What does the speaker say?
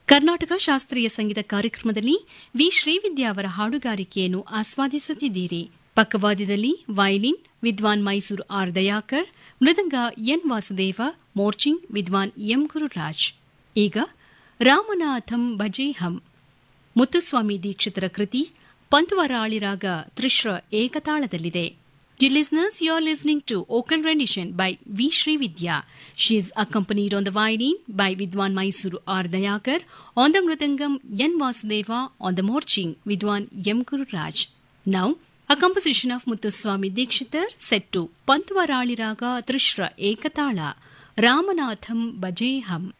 ಕರ್ನಾಟಕ ಶಾಸ್ತ್ರೀಯ ಸಂಗೀತ ಕಾರ್ಯಕ್ರಮದಲ್ಲಿ ವಿ ಶ್ರೀವಿದ್ಯಾ ಅವರ ಹಾಡುಗಾರಿಕೆಯನ್ನು ಆಸ್ವಾದಿಸುತ್ತಿದ್ದೀರಿ ಪಕ್ಕವಾದ್ಯದಲ್ಲಿ violin Vidwan Mysuru R Dayakar mridanga N Vasudeva morching Vidwan M Gururaj ಈಗ ರಾಮನಾಥಂ ಭಜೇಹಂ ಮುತ್ತುಸ್ವಾಮಿ ದೀಕ್ಷಿತರ ಕೃತಿ ಪಂತುವರಾಳಿರಾಗ ತ್ರಿಶ್ರ ಏಕತಾಳದಲ್ಲಿದೆ Dear listeners, you are listening to Okan rendition by V. Srividya. She is accompanied on the violin by Vidwan Mysuru R. Dayakar, on the mridangam N. Vasudeva, on the morching Vidwan M. Guru Raj. Now, a composition of Muthuswami Dikshitar set to Pantvarali Raga Trishra Ekatala, Ramanatham Bajeham.